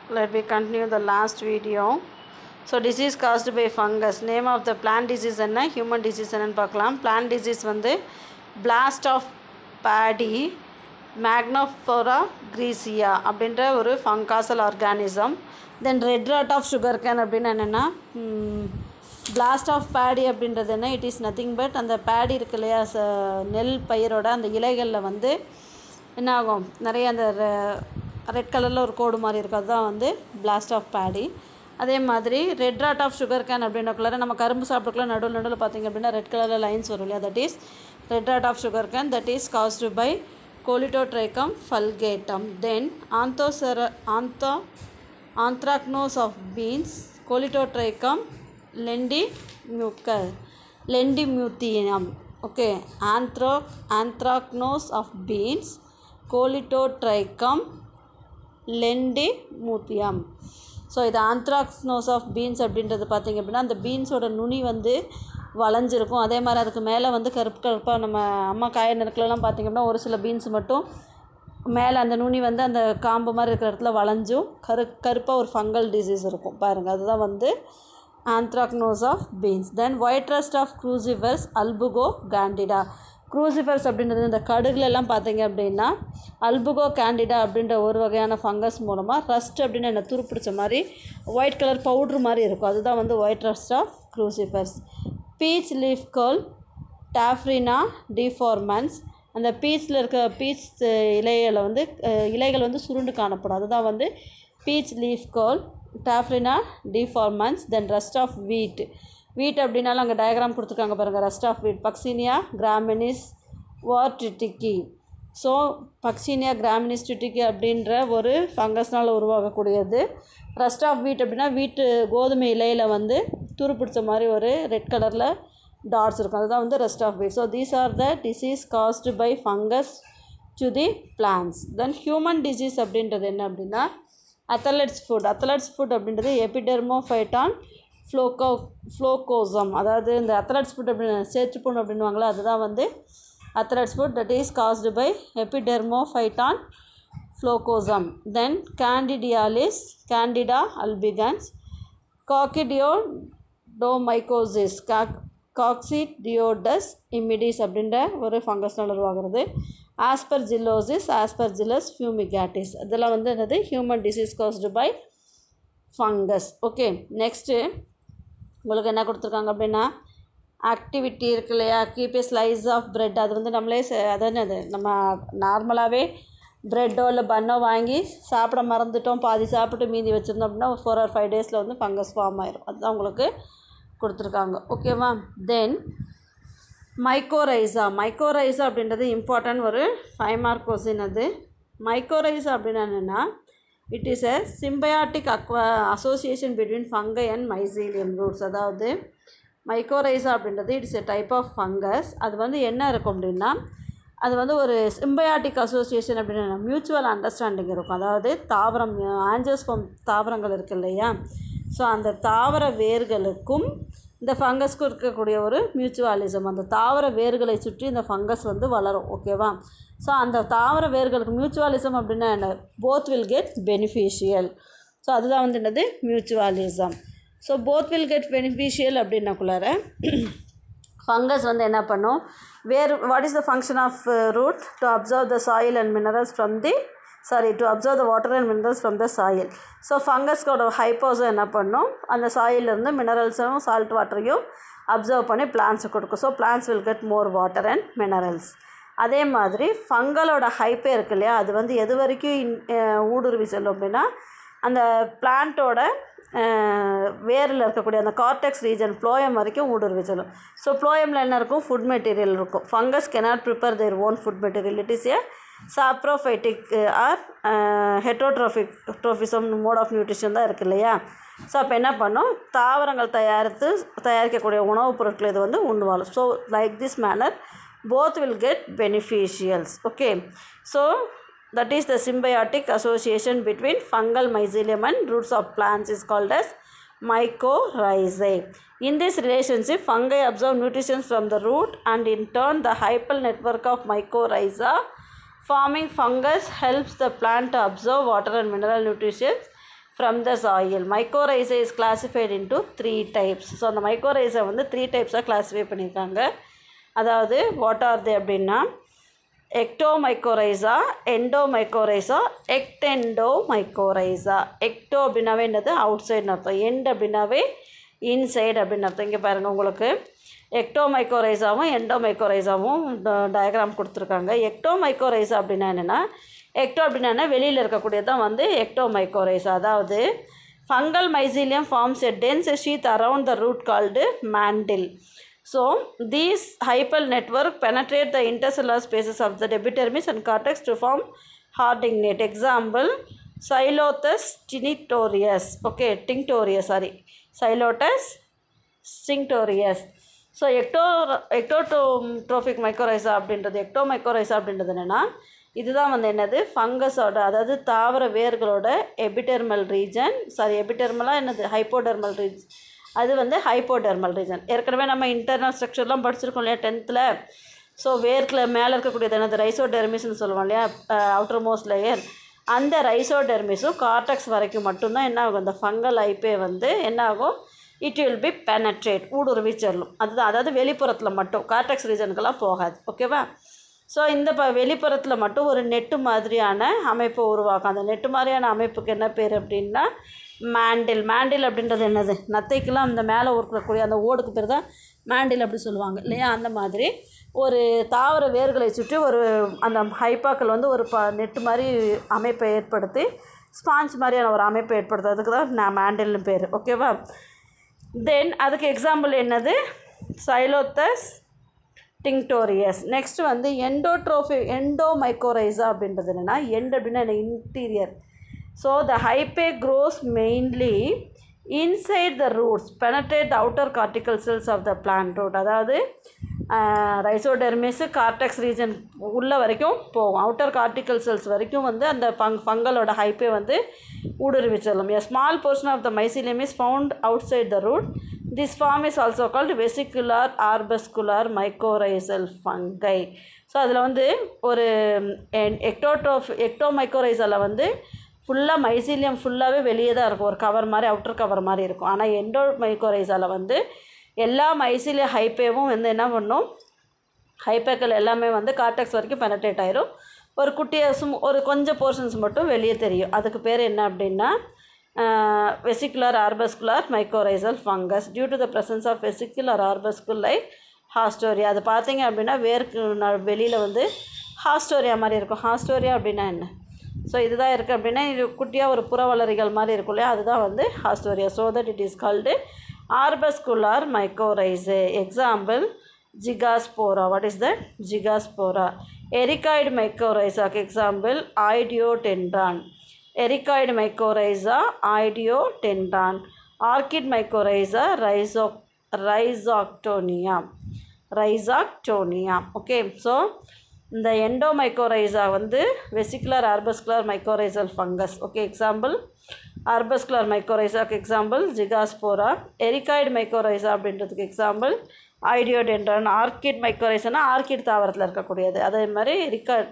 let me continue the last video so disease caused by fungus name of the plant disease என்ன human disease என்னன்னு பார்க்கலாம் plant disease வந்து blast of paddy மேக்னோஃபோரா grisea அப்படின்ற ஒரு fungal organism then red rot of sugar cane அப்படின்னு என்னென்னா blast of Bedi அப்படின்றது என்ன இட் இஸ் நத்திங் பட் அந்த பேடி இருக்கு இல்லையா ச நெல் பயிரோட அந்த இலைகளில் வந்து என்ன ஆகும் நிறைய அந்த ரெட் கலரில் ஒரு கோடு மாதிரி இருக்கும் அதுதான் வந்து பிளாஸ்ட் ஆஃப் பேடி அதே மாதிரி red rot of sugar cane அப்படின்றக்குள்ளார நம்ம கரும்பு சாப்பிட்றக்குள்ள நடுவில் நடுவில் பார்த்தீங்க அப்படின்னா ரெட் கலரில் லைன்ஸ் வரும் இல்லையா that is red rot of sugar cane that is caused by Colletotrichum falcatum then anthosa antho anthracnose of beans Colletotrichum lindemuthianum lindemuthianum okay anthro anthracnose of beans Colletotrichum lindemuthianum so இது anthracnose of beans அப்படின்றது பார்த்திங்க அப்படின்னா அந்த பீன்ஸோட நுனி வந்து வளைஞ்சிருக்கும் அதே மாதிரி அதுக்கு மேலே வந்து கருப்பு கருப்பாக நம்ம அம்மா காய நெருக்கலலாம் பார்த்திங்க அப்படின்னா ஒரு சில பீன்ஸ் மட்டும் மேலே அந்த நுனி வந்து அந்த காம்பு மாதிரி இருக்கிற இடத்துல வளைஞ்சும் கரு கருப்பாக ஒரு ஃபங்கல் டிசீஸ் இருக்கும் பாருங்கள் அதுதான் வந்து anthracnose of beans then white rust of crucifers Albugo candida crucifers அப்படின்றது இந்த கடுகுலெல்லாம் பார்த்தீங்க அப்படின்னா அல்புகோ கேண்டிடா அப்படின்ற ஒரு வகையான ஃபங்கஸ் மூலமாக ரஸ்ட் அப்படின்னு என்ன துருப்பிடிச்ச மாதிரி ஒயிட் கலர் பவுட்ரு மாதிரி இருக்கும் அதுதான் வந்து white rust of crucifers peach leaf curl Taphrina deformans அந்த பீச்சில் இருக்க பீச் இலைகளை வந்து இலைகள் வந்து சுருண்டு காணப்படும் அதுதான் வந்து peach leaf curl Taphrina deformans then rust of wheat wheat அப்படின்னாலும் அங்கே டயக்ராம் கொடுத்துருக்காங்க பாருங்கள் ரஸ்ட் ஆஃப் வீட் பக்சீனியா கிராமினிஸ் வார்டிட்டிக்கி ஸோ பக்சீனியா கிராமினிஸ் டிட்டிக்கி அப்படின்ற ஒரு ஃபங்கஸ்னால் உருவாகக்கூடியது ரஸ்ட் ஆஃப் வீட் அப்படின்னா வீட்டு கோதுமை இலையில் வந்து துருப்பிடிச்ச மாதிரி ஒரு ரெட் கலரில் டாட்ஸ் இருக்கும் அதுதான் வந்து rust of wheat so these are the disease caused by fungus to the plants then human disease அப்படின்றது என்ன அப்படின்னா அத்தலட்ஸ் ஃபுட் அத்தலட்ஸ் ஃபுட் அப்படின்றது எபிடெர்மோஃபைட்டான் ஃப்ளோகோ ஃப்ளோகோசம் அதாவது இந்த அத்தலட்ஸ் ஃபுட் அப்படின்னு சேற்றுப்புண் அப்படின்வாங்களா அதுதான் வந்து athlete's foot that is caused by Epidermophyton floccosum then candidiasis Candida albicans coccidioidomycosis coc Coccidioides immitis அப்படின்ற ஒரு ஃபங்கஸ்னால் உருவாகிறது ஆஸ்பர்ஜில்லோசிஸ் ஆஸ்பர்ஜில்லஸ் ஃபியூமிகாட்டிஸ் இதெல்லாம் வந்து என்னது human disease caused by fungus okay next உங்களுக்கு என்ன கொடுத்துருக்காங்க அப்படின்னா ஆக்டிவிட்டி இருக்கு இல்லையா keep a slice of bread அது வந்து நம்மளே அதாவது அது நம்ம நார்மலாகவே ப்ரெட்டோ இல்லை பன்னோ வாங்கி சாப்பிட மறந்துட்டோம் பாதி சாப்பிட்டு மீதி வச்சுருந்தோம் அப்படின்னா ஒரு ஃபோர் ஆர் ஃபைவ் டேஸில் வந்து ஃபங்கஸ் ஃபார்ம் ஆயிரும் அதுதான் உங்களுக்கு கொடுத்துருக்காங்க ஓகேவா தென் மைக்கோரைஸா மைக்கோரைஸா அப்படின்றது இம்பார்ட்டன்ட் ஒரு ஃபைவ் மார்க் கொஸ்டின் அது மைக்கோரைஸா அப்படின்னா என்னென்னா it is a symbiotic aqua association between fungi and mycelium roots அதாவது மைக்கோரைஸா அப்படின்றது it's a type of fungus அது வந்து என்ன இருக்கும் அப்படின்னா அது வந்து ஒரு சிம்பயாட்டிக் அசோசியேஷன் அப்படின்னா மியூச்சுவல் அண்டர்ஸ்டாண்டிங் இருக்கும் அதாவது தாவரம் ஆஞ்சோஸ்பம் தாவரங்கள் இருக்குது இல்லையா ஸோ அந்த தாவர வேர்களுக்கும் இந்த ஃபங்கஸ்க்கும் இருக்கக்கூடிய ஒரு மியூச்சுவலிசம் அந்த தாவர வேர்களை சுற்றி இந்த ஃபங்கஸ் வந்து வளரும் ஓகேவா ஸோ அந்த தாவர வேர்களுக்கு மியூச்சுவலிசம் அப்படின்னா என்ன both will get beneficial so அதுதான் வந்து என்னது mutualism so both will get beneficial அப்படின்னக்குள்ளார ஃபங்கஸ் வந்து என்ன பண்ணும் வேர் what is the function of root to absorb the soil and minerals from the sorry to absorb the water and minerals from the soil so ஃபங்கஸ்க்கோட ஹைப்போஸும் என்ன பண்ணும் அந்த சாயிலிருந்து மினரல்ஸும் சால்ட் வாட்டரையும் அப்சர்வ் பண்ணி பிளான்ஸுக்கு கொடுக்கும் so plants will get more water and minerals அதே மாதிரி ஃபங்கலோட ஹைப்பே இருக்கு இல்லையா அது வந்து எது வரைக்கும் ஊடுருவி செல்லும் அப்படின்னா அந்த பிளான்ட்டோட வேரில் இருக்கக்கூடிய அந்த கார்டெக்ஸ் ரீஜன் ஃப்ளோயம் வரைக்கும் ஊடுருவி செல்லும் ஸோ ஃப்ளோயமில் என்ன இருக்கும் ஃபுட் மெட்டீரியல் இருக்கும் fungus cannot prepare their own food material it is a saprophytic or heterotrophic trophism mode of nutrition தான் இருக்குது இல்லையா ஸோ அப்போ என்ன பண்ணும் தாவரங்கள் தயாரித்து தயாரிக்கக்கூடிய உணவுப் பொருட்கள் இது வந்து உண்டு வாழும் so like this manner both will get beneficials okay so that is the symbiotic association between fungal mycelium and roots of plants is called as mycorrhizae. In this relationship, fungi absorb nutrition from the root and in turn the hyphal network of mycorrhiza forming fungus helps the plant to absorb water and mineral nutrition from the soil. Mycorrhiza is classified into three types. So அந்த mycorrhiza வந்து three டைப்ஸாக classify பண்ணியிருக்காங்க அதாவது what are தே அப்படின்னா எக்டோமைக்கோரைசா எண்டோமைக்கோரைசா எக்டெண்டோமைக்கோரைசா ecto அப்படின்னாவே என்னது out சைடுன்னு அர்த்தம் end அப்படின்னாவே இன்சைடு அப்படின்னு அர்த்தம் இங்கே பாருங்கள் உங்களுக்கு எக்டோமைக்கோரைசாவும் எண்டோமைக்கோரைசாவும் டயக்ராம் கொடுத்துருக்காங்க எக்டோமைக்கோரைசா அப்படின்னா என்னென்னா எக்டோ அப்படின்னா என்ன வெளியில் இருக்கக்கூடியது தான் வந்து எக்டோமைக்கோரைசா அதாவது fungal mycelium forms a dense sheath around the root called mantle So, these hypal network penetrate the intercellular spaces of the epidermis and cortex to form hardignate. Example, Xylothus tinctorius. Okay, tinctorius, sorry. Xylothus tinctorius. So ecto ectotrophic mycorrhiza அப்படின்றது ecto mycorrhiza அப்படின்றது என்னென்னா இதுதான் வந்து என்னது ஃபங்கஸோட அதாவது தாவர வேர்களோட எபிடெர்மல் ரீஜன் சாரி எபிடெர்மலாக என்னது ஹைப்போடெர்மல் ரீஜன் அது வந்து ஹைப்போடெர்மல் ரீஜன் ஏற்கனவே நம்ம இன்டர்னல் ஸ்ட்ரக்சர்லாம் படிச்சிருக்கோம் இல்லையா டென்த்தில் ஸோ வேர்க்கில் மேலே இருக்கக்கூடியது என்னது ரைசோடெர்மிஸ்னு சொல்லுவோம் இல்லையா அவுட்டர் மோஸ்ட் லேயர் அந்த ரைசோடெர்மிஸும் கார்டெக்ஸ் வரைக்கும் மட்டும்தான் என்ன ஆகும் அந்த ஃபங்கல் ஐப்பே வந்து என்ன ஆகும் இட் வில் பி பெனட்ரேட் ஊடுருவி செல்லும் அதுதான் அதாவது வெளிப்புறத்தில் மட்டும் கார்டெக்ஸ் ரீஜனுக்கெல்லாம் போகாது ஓகேவா ஸோ இந்த ப வெளிப்புறத்தில் மட்டும் ஒரு நெட்டு மாதிரியான அமைப்பை உருவாக்கும் அந்த நெட்டு மாதிரியான அமைப்புக்கு என்ன பேர் அப்படின்னா மேண்டில் மேண்டில் அப்படின்றது என்னது நத்தைக்கெல்லாம் அந்த மேலே இருக்கக்கூடிய அந்த ஓடுக்கு பேர் தான் மேண்டில் அப்படி சொல்லுவாங்க இல்லையா அந்த மாதிரி ஒரு தாவர வேர்களை சுற்றி ஒரு அந்த ஹைப்பாக்கள் வந்து ஒரு ப நெட்டு மாதிரி அமைப்பை ஏற்படுத்தி ஸ்பாஞ்ச் மாதிரியான ஒரு அமைப்பை ஏற்படுத்துறதுக்கு தான் நான் மேண்டில்னு பேர் ஓகேவா தென் அதுக்கு எக்ஸாம்பிள் என்னது சைலோத்தஸ் டிங்டோரியஸ் நெக்ஸ்ட் வந்து எண்டோட்ரோஃபி எண்டோமைக்கோரைசா அப்படின்றது என்னென்னா எண்ட் அப்படின்னா interior so the hyphae grows mainly inside the roots penetrate the outer cortical cells of the plant root அதாவது ரைசோடெர்மிஸு கார்டெக்ஸ் ரீஜன் உள்ள வரைக்கும் போகும் அவுட்டர் கார்டிக்கல் செல்ஸ் வரைக்கும் வந்து அந்த பங் ஃபங்கலோட ஹைப்பே வந்து ஊடுருவி செல்லும் a small portion of the mycelium is found outside the root this form is also called vesicular arbuscular mycorrhizal fungi so அதில் வந்து ஒரு எக்டோட்ரோஃப் எக்டோமைக்கோரைசலில் வந்து ஃபுல்லாக மைசீலியம் ஃபுல்லாகவே வெளியே தான் இருக்கும் ஒரு கவர் மாதிரி அவுட்டர் கவர் மாதிரி இருக்கும் ஆனால் எண்டோ மைக்கோரைசாவில் வந்து எல்லா மைசீலிய ஹைப்பேவும் வந்து என்ன பண்ணும் ஹைப்பேக்கள் எல்லாமே வந்து கார்டெக்ஸ் வரைக்கும் பெனட்ரேட் ஆயிரும் ஒரு குட்டியை சும் ஒரு கொஞ்சம் போர்ஷன்ஸ் மட்டும் வெளியே தெரியும் அதுக்கு பேர் என்ன அப்படின்னா vesicular arbuscular mycorrhizal fungus due to the presence of vesicular arbuscule haustoria அது பார்த்தீங்க அப்படின்னா வேர்க்கு வெளியில் வந்து ஹாஸ்டோரியா மாதிரி இருக்கும் ஹாஸ்டோரியா அப்படின்னா என்ன ஸோ இதுதான் இருக்குது அப்படின்னா இது குட்டியாக ஒரு புறவளரிகள் மாதிரி இருக்கும் இல்லையா அதுதான் வந்து haustoria so that it is called arbuscular mycorrhiza example Gigaspora what is that Gigaspora ericoid மைக்கோரைஸாக்கு example Oidiodendron ericoid mycorrhiza Oidiodendron orchid mycorrhiza rhizo Rhizoctonia Rhizoctonia okay so இந்த எண்டோமைக்கோரைசா வந்து vesicular arbuscular mycorrhizal fungus okay example arbuscular மைக்கோரைசாக்கு example Gigaspora ericoid mycorrhiza அப்படின்றதுக்கு example Oidiodendron orchid மைக்கோரைசனா orchid தாவரத்தில் இருக்கக்கூடியது அதே மாதிரி எரிகாய்ட்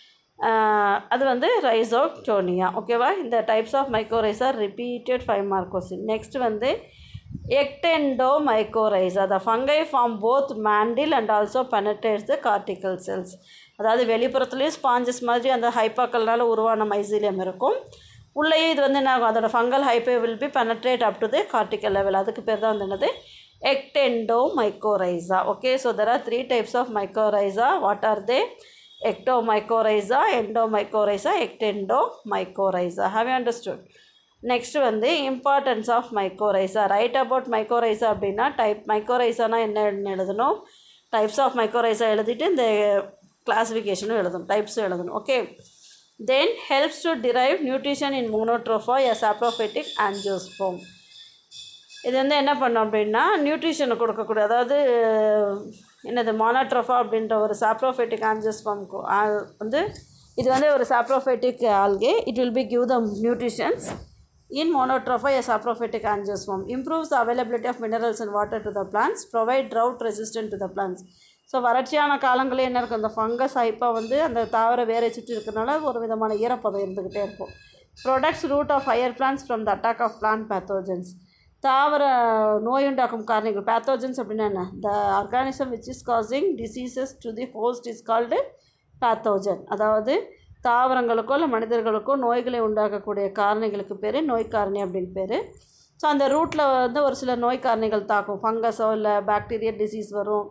அது வந்து ரைசோக்டோனியா ஓகேவா இந்த types of mycorrhiza repeated five mark question next வந்து ectendo mycorrhiza the fungi form both mantle and also penetrates the cortical cells அதாவது வெளிப்புறத்துலேயும் ஸ்பாஞ்சஸ் மாதிரி அந்த ஹைப்பாக்கள்னால உருவான மைசீலியம் இருக்கும் உள்ளேயே இது வந்து என்ன ஆகும் அதோட fungal hyphae will be penetrate up to the cortical level அதுக்கு பேர் தான் வந்து என்னது ectendomycorrhiza okay so there are three types of mycorrhiza what are they ectomycorrhiza endomycorrhiza ectendomycorrhiza have you understood next வந்து importance of mycorrhiza right about mycorrhiza அப்படின்னா type மைக்கோரைசானா என்ன எழுதணும் டைப்ஸ் ஆஃப் மைக்கோரைசா எழுதிட்டு இந்த கிளாஸிஃபிகேஷனும் எழுதணும் டைப்ஸும் எழுதணும் okay then helps to drive nutrition in Monotropa a saprophytic angiosperm இது வந்து என்ன பண்ணோம் அப்படின்னா நியூட்ரிஷனை கொடுக்கக்கூடிய அதாவது என்னது மோனோட்ரோஃபா அப்படின்ற ஒரு சாப்ரோஃபெட்டிக் ஆன்ஜியோஸ்போம் வந்து இது வந்து ஒரு saprophytic algae it will be give the nutritions in monotropha a saprophytic angiosperm improves the availability of minerals and water to the plants provide drought resistant to the plants so வறட்சியான காலங்களில் என்ன இருக்கும் அந்த fungus ஹைப்பாக வந்து அந்த தாவர வேரை சுற்றி இருக்கிறனால ஒரு விதமான ஈரப்பதம் இருந்துக்கிட்டே இருக்கும் protects root of higher plants from the attack of plant pathogens தாவர நோயுண்டாக்கும் காரணிகள் பேத்தோஜன்ஸ் அப்படின்னா என்ன the organism which is causing diseases to the host is called pathogen அதாவது தாவரங்களுக்கோ இல்லை மனிதர்களுக்கோ நோய்களை உண்டாக்கக்கூடிய காரணிகளுக்கு பேர் நோய் காரணி அப்படின்னு பேர் ஸோ அந்த ரூட்டில் வந்து ஒரு சில நோய் காரணிகள் தாக்கும் ஃபங்கஸோ இல்லை பாக்டீரியல் டிசீஸ் வரும்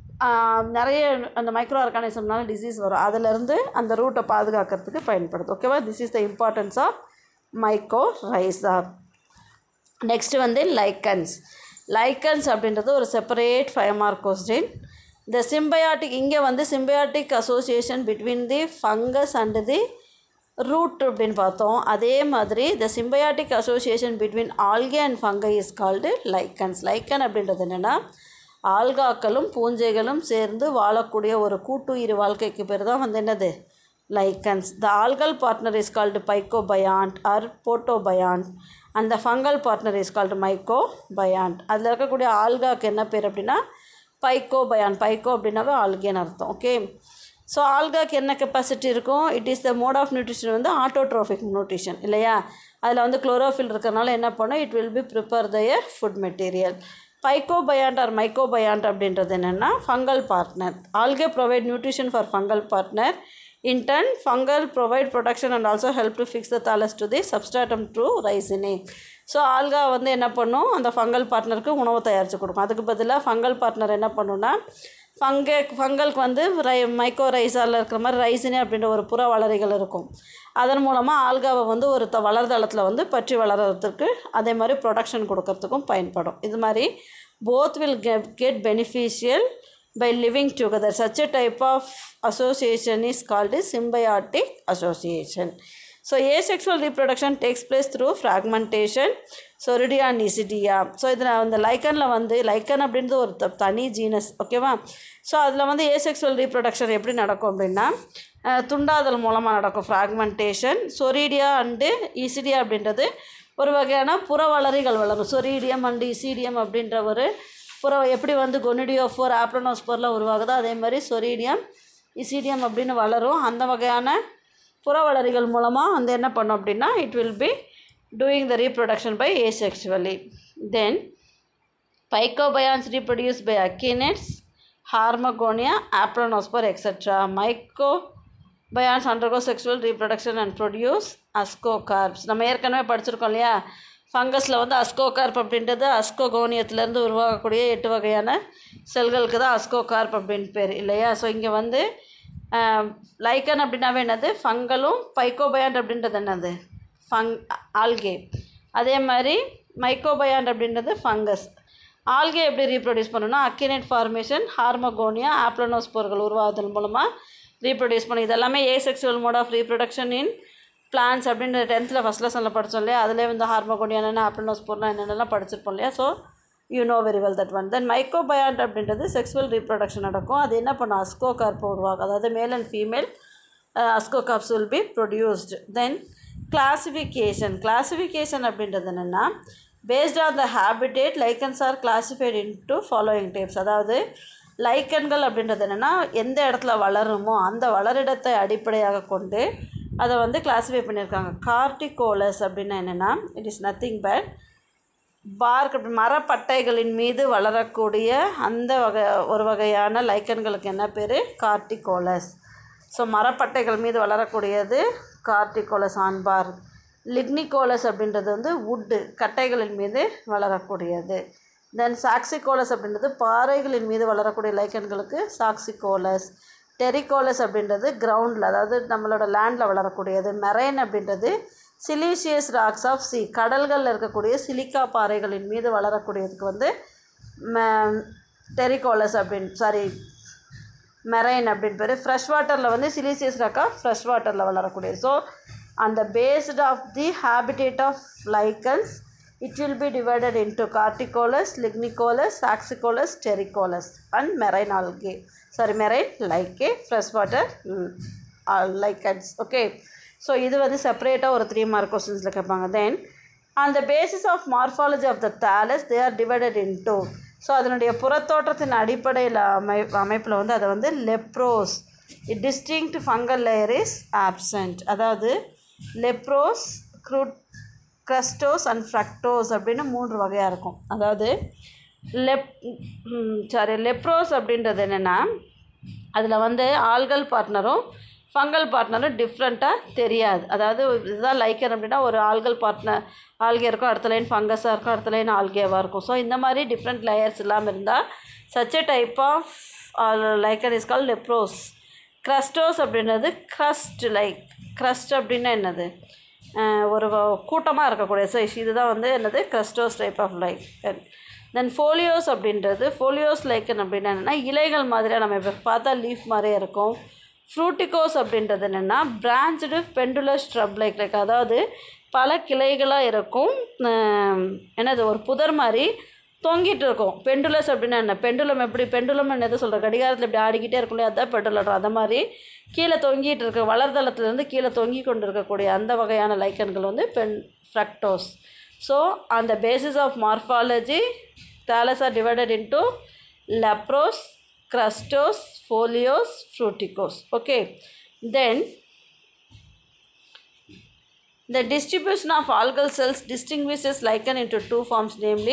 ஆஹ் நிறைய அந்த மைக்ரோ ஆர்கானிசம்னால டிசீஸ் வரும் அதிலிருந்து அந்த ரூட்டை பாதுகாக்கிறதுக்கு பயன்படுது ஓகேவா this is the importance of mycorrhiza next வந்து லைக்கன்ஸ் லைக்கன்ஸ் அப்படின்றது ஒரு செப்பரேட் ஃபைவ் மார்க் கொஸ்டின் இந்த சிம்பயாட்டிக் இங்கே வந்து symbiotic association between the fungus and the root அப்படின்னு பார்த்தோம் அதே மாதிரி the symbiotic association between algae and fungi is called lichens lichen அப்படின்றது என்னென்னா ஆல்காக்களும் பூஞ்சைகளும் சேர்ந்து வாழக்கூடிய ஒரு கூட்டுயிர் வாழ்க்கைக்கு பேர் தான் வந்து என்னது lichens the algal partner is called phycobiont or photobiont அந்த fungal partner is called mycobiont அதில் இருக்கக்கூடிய ஆல்காக்கு என்ன பேர் அப்படின்னா பைக்கோபயான் பைக்கோ அப்படின்னாவே ஆல்கேன்னு அர்த்தம் ஓகே ஸோ ஆல்காக்கு என்ன கெப்பாசிட்டி இருக்கும் it is the mode of nutrition வந்து ஆட்டோட்ரோஃபிக் நியூட்ரிஷன் இல்லையா அதில் வந்து குளோரோஃபில் இருக்கிறனால என்ன பண்ணும் it will be prepare their food material phycobiont or mycobiont அப்படின்றது என்னென்னா fungal partner algae provide nutrition for fungal partner in turn fungal provide production and also help to fix the thallus to the substratum to rhizinae so alga வந்து என்ன பண்ணும் அந்த fungal பார்ட்னருக்கு உணவு தயாரித்து கொடுக்கும் அதுக்கு பதிலாக ஃபங்கல் பார்ட்னர் என்ன பண்ணுன்னா ஃபங்கே ஃபங்கலுக்கு வந்து ரை மைக்கோ ரைஸால் இருக்கிற மாதிரி ரைசினே அப்படின்ற ஒரு புற வளரிகள் இருக்கும் அதன் மூலமாக ஆல்காவை வந்து ஒரு த வளர்தளத்தில் வந்து பற்றி வளர்கிறதுக்கு அதே மாதிரி ப்ரொடக்ஷன் கொடுக்கறதுக்கும் பயன்படும் இது மாதிரி both will get get beneficial by living together. Such a type of association is called a symbiotic association. So asexual reproduction takes place through fragmentation, soredia isidia so இதில் அந்த லைக்கனில் வந்து லைக்கன் அப்படின்றது ஒரு த- தனி ஜீனஸ் ஓகேவா ஸோ அதில் வந்து ஏசெக்சுவல் ரீப்ரொடக்ஷன் எப்படி நடக்கும் அப்படின்னா அஹ், துண்டாதல் மூலமாக நடக்கும் ஃப்ராக்மெண்டேஷன் சொரிடியா அண்டு இசிடியா அப்படின்றது ஒரு வகையான புற வளரிகள் வளரும் சொரீடியம் அண்டு இசிடியம் அப்படின்ற ஒரு புற எப்படி வந்து கொனிடியோஃபோர் ஆப்ரனோஸ்போர்லாம் உருவாகுதோ அதே மாதிரி சொரீடியம் இசிடியம் அப்படின்னு வளரும் அந்த வகையான புற வளரிகள் மூலமாக வந்து என்ன பண்ணும் அப்படின்னா it will be doing the reproduction by asexually தென் Pycobions reproduce by akinets, Harmagonia, Aplanospore, etc. Mycobions undergo sexual reproduction and produce ascocarps. நம்ம ஏற்கனவே படிச்சிருக்கோம் இல்லையா ஃபங்கஸில் வந்து அஸ்கோகார்ப் அப்படின்றது அஸ்கோகோனியத்துலேருந்து உருவாகக்கூடிய எட்டு வகையான செல்களுக்கு தான் அஸ்கோகார்ப் அப்படின்னு பேர் இல்லையா ஸோ இங்கே வந்து லைக்கன் அப்படின்னாவே என்னது ஃபங்கலும் பைக்கோபயாண்ட் அப்படின்றது என்னது ஃபங் ஆல்கே அதே மாதிரி மைக்கோபயாண்ட் அப்படின்றது ஃபங்கஸ் ஆல்கே எப்படி ரீப்ரொடியூஸ் பண்ணணும்னா அக்கினேட் ஃபார்மேஷன் ஹார்மகோனியா ஆப்ளனோஸ்போர்கள் உருவாகுதல் மூலமாக ரீப்ரொடியூஸ் பண்ணும் இதெல்லாமே asexual mode of reproduction in plants அப்படின்ற டென்த்தில் ஃபஸ்ட் லெசனில் படித்தோம் இல்லையா அதிலே வந்து ஹார்மகோனியா என்னென்ன ஆப்ளனோஸ்போர்னா என்னென்னலாம் படிச்சிருப்போம் இல்லையா so you know very well that one then mycobiont அப்படின்றது செக்ஸுவல் ரீப்ரொடக்ஷன் நடக்கும் அது என்ன பண்ணும் அஸ்கோ கார்ப் உருவாகும் அதாவது male and female ascocarps will be produced then classification classification அப்படின்றது என்னென்னா based on the habitat lichens are classified into following types அதாவது லைக்கன்கள் அப்படின்றது என்னென்னா எந்த இடத்துல வளருமோ அந்த வளரிடத்தை அடிப்படையாக கொண்டு அதை வந்து கிளாஸிஃபை பண்ணியிருக்காங்க கார்டிகோலஸ் அப்படின்னா என்னென்னா it is nothing but bark அப்படி மரப்பட்டைகளின் மீது வளரக்கூடிய அந்த வகை ஒரு வகையான லைக்கன்களுக்கு என்ன பேர் கார்டிகோலஸ் ஸோ மரப்பட்டைகள் மீது வளரக்கூடியது கார்டிகோலஸ் ஆண்பார் லிக்னிகோலஸ் அப்படின்றது வந்து வுட்டு கட்டைகளின் மீது வளரக்கூடியது தென் சாக்சிகோலஸ் அப்படின்றது பாறைகளின் மீது வளரக்கூடிய லைக்கன்களுக்கு சாக்சிகோலஸ் டெரிகோலஸ் அப்படின்றது கிரவுண்டில் அதாவது நம்மளோட லேண்டில் வளரக்கூடியது மெரைன் அப்படின்றது சிலீஷியஸ் ராக்ஸ் ஆஃப் சி கடல்களில் இருக்கக்கூடிய சிலிக்கா பாறைகளின் மீது வளரக்கூடியதுக்கு வந்து டெரிகோலஸ் அப்படின்னு சாரி மெரைன் அப்படின்னு பேர் ஃப்ரெஷ் வாட்டரில் வந்து சிலிசியஸ் ராக்கா ஃப்ரெஷ் வாட்டரில் வளரக்கூடியது ஸோ அந்த based of the habitat of lichens it will be divided into corticolous lignicolous saxicolous terricolous and marine algae sorry marine லைக்கே fresh water lichens okay so இது வந்து செப்பரேட்டாக ஒரு த்ரீ மார்க் கொஸ்டின்ஸில் கேட்பாங்க then on the basis of morphology of the thallus they are divided into so அதனுடைய புறத்தோற்றத்தின் அடிப்படையில் அமை அமைப்பில் வந்து அதை வந்து leprose distinct fungal layer is absent அதாவது லெப்ரோஸ் க்ரூட் க்ரஸ்டோஸ் அண்ட் ஃப்ரக்டோஸ் அப்படின்னு மூன்று வகையாக இருக்கும் அதாவது லெப் சாரி லெப்ரோஸ் அப்படின்றது என்னென்னா அதில் வந்து ஆல்கல் பார்ட்னரும் ஃபங்கல் பார்ட்னரும் டிஃப்ரெண்ட்டாக தெரியாது அதாவது இதுதான் லைக்கன் அப்படின்னா ஒரு ஆல்கல் பார்ட்னர் ஆல்கே இருக்கும் அடுத்த லைன் ஃபங்கஸாக இருக்கும் அடுத்த லைன் ஆல்கேவாக இருக்கும் ஸோ இந்த மாதிரி டிஃப்ரெண்ட் லேயர்ஸ் இல்லாமல் இருந்தால் such a type of lichen is call leprose crustose அப்படின்றது க்ரஸ்ட் லைக் க்ரஸ்ட் அப்படின்னா என்னது அஹ் ஒரு கூட்டமாக இருக்கக்கூடிய சைஸ் இதுதான் வந்து என்னது crustose type of like then foliose அப்படின்றது ஃபோலியோஸ் லைக்கன் அப்படின்னா என்னென்னா இலைகள் மாதிரியாக நம்ம இப்போ பார்த்தா லீஃப் மாதிரியே இருக்கும் ஃப்ரூட்டிகோஸ் அப்படின்றது என்னென்னா branched pendulous shrub like like அதாவது பல கிளைகளாக இருக்கும் அஹ் என்னது ஒரு புதர் மாதிரி தொங்கிட்டு இருக்கும் பெண்டுலஸ் அப்படின்னா என்ன பெண்டுலம் எப்படி பெண்டுலம் என்னது சொல்கிற கடிகாரத்தில் இப்படி ஆடிக்கிட்டே இருக்கும் இல்லையா அதான் பெண்டுலம் அந்த மாதிரி கீழே தொங்கிட்டு இருக்க வளர்தளத்துலேருந்து கீழே தொங்கி கொண்டு இருக்கக்கூடிய அந்த வகையான லைக்கன்கள் வந்து பென் ஃப்ரக்டோஸ் ஸோ அந்த basis of morphology thallus are divided into leprose crustose folios fruticose okay then the distribution of algal cells distinguishes lichen into two forms namely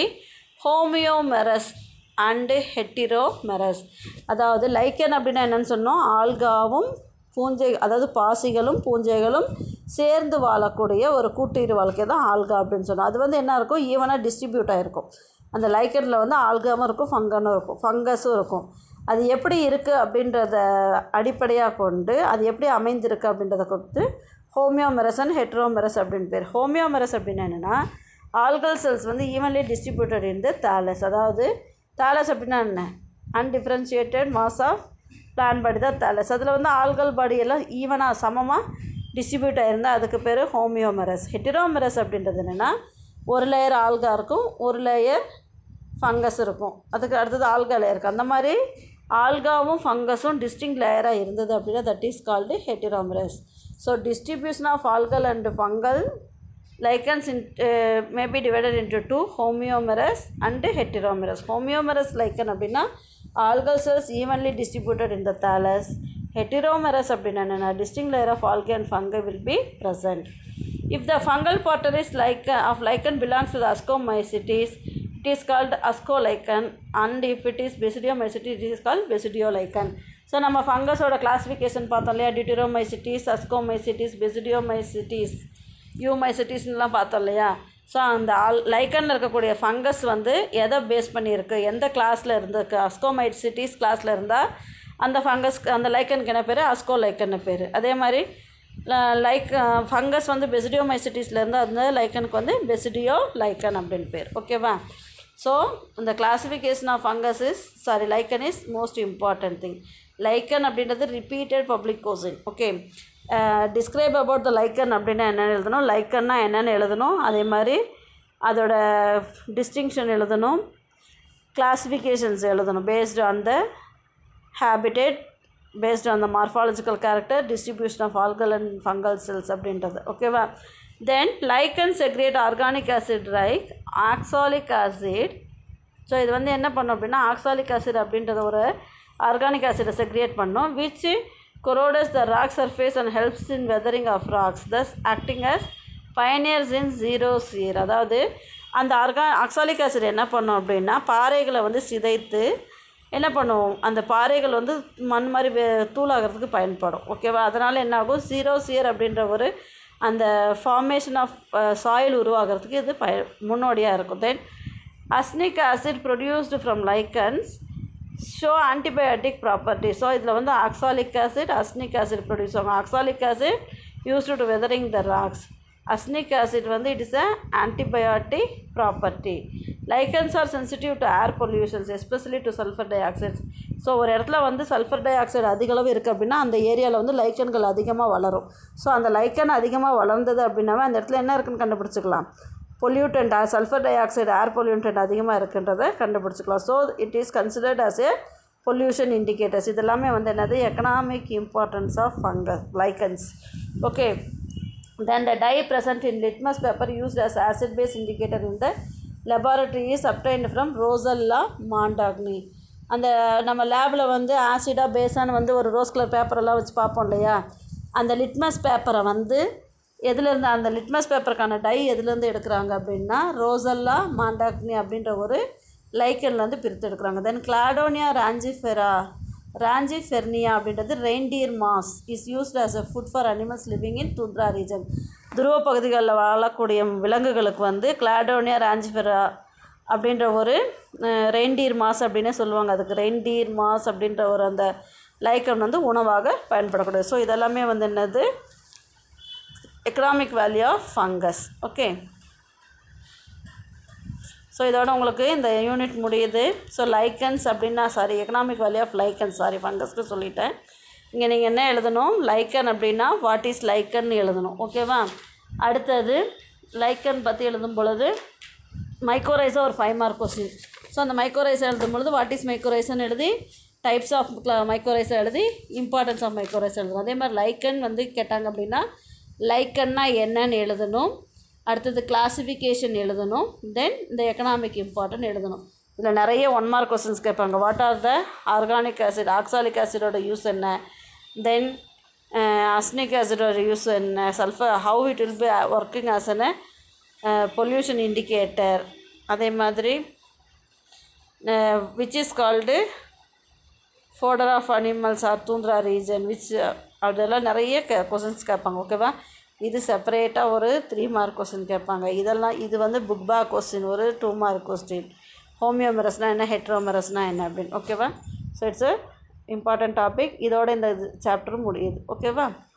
homeomerous and heteromerous அதாவது லைக்கன் அப்படின்னா என்னன்னு சொன்னோம் ஆல்காவும் பூஞ்சை அதாவது பாசிகளும் பூஞ்சைகளும் சேர்ந்து வாழக்கூடிய ஒரு கூட்டீடு வாழ்க்கை தான் ஆல்கா அப்படின்னு சொன்னோம் அது வந்து என்ன இருக்கும் ஈவனாக டிஸ்ட்ரிபியூட் ஆகிருக்கும் அந்த லைக்கனில் வந்து ஆல்காவும் இருக்கும் ஃபங்கனும் இருக்கும் ஃபங்கஸும் இருக்கும் அது எப்படி இருக்குது அப்படின்றத அடிப்படையாக கொண்டு அது எப்படி அமைந்திருக்கு அப்படின்றத கொடுத்து ஹோமியோமெரஸ் அண்ட் ஹெட்ரோமெரஸ் அப்படின்னு பேர் ஹோமியோமெரஸ் அப்படின்னு என்னென்னா ஆல்கல் செல்ஸ் வந்து evenly distributed in the thallus அதாவது தாலஸ் அப்படின்னா என்ன undifferentiated mass of plant body தான் தாலஸ் அதில் வந்து ஆல்கல் பாடி எல்லாம் ஈவனாக சமமாக டிஸ்ட்ரிபியூட் ஆகிருந்தால் அதுக்கு பேர் ஹோமியோமெரஸ் ஹெட்டிரோமெரஸ் அப்படின்றது என்னென்னா ஒரு லேயர் ஆல்கா இருக்கும் ஒரு லேயர் ஃபங்கஸ் இருக்கும் அதுக்கு அடுத்தது ஆல்கா லேயர் இருக்குது அந்த மாதிரி ஆல்காவும் ஃபங்கஸும் டிஸ்டிங் லேயராக இருந்தது அப்படின்னா that is called heteromerous so distribution of algal and fungal lichens in may be divided into two homoiomerous and heteromerous homoiomerous lichen அப்படின்னா algal cells evenly distributed in the thallus heteromerous அப்படின்னா என்னென்னா distinct layer of algae and fungi will be present if the fungal partner is like of lichen belongs to the ascomycetes it is called ascolichen and if it is basidiomycetes it is called basidiolichen so நம்ம ஃபங்கஸோட classification பார்த்தோம் இல்லையா டியூட்டரோமைசிட்டிஸ் அஸ்கோமைசிட்டிஸ் பெசிடியோமைசிட்டிஸ் யூமைசிட்டிஸ்லாம் பார்த்தோம் இல்லையா so அந்த all லைக்கனில் இருக்கக்கூடிய fungus வந்து எதை பேஸ் பண்ணியிருக்கு எந்த கிளாஸில் இருந்திருக்கு அஸ்கோமைசிட்டிஸ் கிளாஸில் இருந்தால் அந்த ஃபங்கஸ் அந்த லைக்கனுக்கு என்ன பேர் அஸ்கோ லைக்கன்னு பேர் அதே மாதிரி லைக் ஃபங்கஸ் வந்து பெசிடியோமைசிட்டிஸில் இருந்தால் அந்த லைக்கனுக்கு வந்து பெசிடியோ லைக்கன் அப்படின்னு பேர் ஓகேவா ஸோ இந்த classification of fungus is sorry lichen is most important thing lichen அப்படின்றது repeated public question okay describe about the lichen அப்படின்னா என்னென்னு எழுதணும் லைக்கன்னா என்னென்னு எழுதணும் அதே மாதிரி அதோட டிஸ்டிங்ஷன் எழுதணும் கிளாஸிஃபிகேஷன்ஸ் எழுதணும் based on the habitat based on the morphological character distribution of algal and fungal cells அப்படின்றது ஓகேவா then lichen secrete organic acid like oxalic acid so இது வந்து என்ன பண்ணும் அப்படின்னா ஆக்சாலிக் ஆசிட் அப்படின்றத ஒரு ஆர்கானிக் ஆசிடை செக்ரியேட் பண்ணும் which corrodes the rock surface and helps in weathering of rocks thus acting as pioneers in zero sear அதாவது அந்த ஆர்கா ஆக்சாலிக் ஆசிட் என்ன பண்ணும் அப்படின்னா பாறைகளை வந்து சிதைத்து என்ன பண்ணுவோம் அந்த பாறைகள் வந்து மண் மாதிரி வே தூளாகிறதுக்கு பயன்படும் ஓகேவா அதனால் என்ன ஆகும் ஜீரோ சியர் அப்படின்ற ஒரு அந்த ஃபார்மேஷன் ஆஃப் சாயில் உருவாகிறதுக்கு இது பய முன்னோடியாக இருக்கும் then usnic acid produced from lichens show antibiotic property so இதில் வந்து oxalic acid usnic acid produce ஆகும் oxalic acid used to weathering the rocks usnic acid வந்து it is a antibiotic property lichens are sensitive to air pollutions especially to sulphur dioxides so ஒரு இடத்துல வந்து sulphur di oxide அதிகளவு இருக்குது அப்படின்னா அந்த ஏரியாவில் வந்து லைக்கன்கள் அதிகமாக வளரும் ஸோ அந்த லைக்கன் அதிகமாக வளர்ந்தது அப்படின்னாவே அந்த இடத்துல என்ன இருக்குன்னு கண்டுபிடிச்சிக்கலாம் pollutant sulphur dioxide air pollutant அதிகமாக இருக்குன்றதை கண்டுபிடிச்சிக்கலாம் so it is considered as a pollution indicators இது எல்லாமே வந்து என்னது economic importance of fungus lichens okay then the dye present in litmus paper used as acid base indicator in the laboratory is obtained from rosella mondagni அந்த நம்ம லேபில் வந்து ஆசிடாக பேஸான வந்து ஒரு ரோஸ் கலர் பேப்பரெல்லாம் வச்சு பார்ப்போம் இல்லையா அந்த லிட்மஸ் பேப்பரை வந்து எதுலேருந்து அந்த லிட்மஸ் பேப்பருக்கான டை எதுலேருந்து எடுக்கிறாங்க அப்படின்னா ரோசல்லா மாண்டாக்னி அப்படின்ற ஒரு லைக்கன்லேருந்து பிரித்து எடுக்கிறாங்க தென் கிளாடோனியா ராஞ்சிஃபெரா ராஞ்சிஃபெர்னியா அப்படின்றது reindeer moss is used as a food for animals living in tundra region துருவ பகுதிகளில் வாழக்கூடிய விலங்குகளுக்கு வந்து கிளாடோனியா ராஞ்சிஃபெரா அப்படின்ற ஒரு ரெயின்டீர் மாஸ் அப்படின்னே சொல்லுவாங்க அதுக்கு ரெயின்டீர் மாஸ் அப்படின்ற ஒரு அந்த லைக்கன் வந்து உணவாக பயன்படக்கூடியது ஸோ இதெல்லாமே வந்து என்னது economic value of fungus okay so இதோட உங்களுக்கு இந்த யூனிட் முடியுது ஸோ லைக்கன்ஸ் அப்படின்னா sorry economic value of lichens sorry ஃபங்கஸ்க்கு சொல்லிட்டேன் இங்கே நீங்கள் என்ன எழுதணும் லைக்கன் அப்படின்னா வாட் இஸ் லைக்கன் எழுதணும் ஓகேவா அடுத்தது லைக்கன் பற்றி எழுதும் பொழுது மைக்ரோரைஸா ஒரு ஃபைவ் மார்க் கொஸ்டின் ஸோ அந்த மைக்ரோரைஸா எழுதும் பொழுது வாட் இஸ் மைக்ரோரைசன் எழுதி டைப்ஸ் ஆஃப் மைக்ரோரைஸா எழுதி இம்பார்ட்டன்ஸ் ஆஃப் மைக்ரோரைஸ் எழுதணும் அதே மாதிரி லைக்கன் வந்து கேட்டாங்க அப்படின்னா லைக்கன்னா என்னன்னு எழுதணும் அடுத்தது கிளாசிஃபிகேஷன் எழுதணும் தென் இந்த எக்கனாமிக் இம்பார்ட்டன் எழுதணும் இதில் நிறைய ஒன் மார்க் கொஸ்டின்ஸ் கேட்பாங்க what are the organic acid oxalic ஆசிடோட யூஸ் என்ன தென் அஸ்னிக் ஆசிடோட யூஸ் என்ன sulphur how it will be working as an pollution indicator அதே மாதிரி which is called fodder of animals or tundra region which அதெல்லாம் நிறைய K questions கேட்பாங்க ஓகேவா இது செப்பரேட்டாக ஒரு த்ரீ மார்க் கொஸ்டின் கேட்பாங்க இதெல்லாம் இது வந்து புக் பேக் கொஸ்டின் ஒரு டூ மார்க் கொஸ்டின் ஹோமியோமெரஸ்னால் என்ன ஹெட்ரோமெரஸ்னால் என்ன அப்படின்னு ஓகேவா so it's a important topic இதோட இந்த சாப்டரும் முடியுது ஓகேவா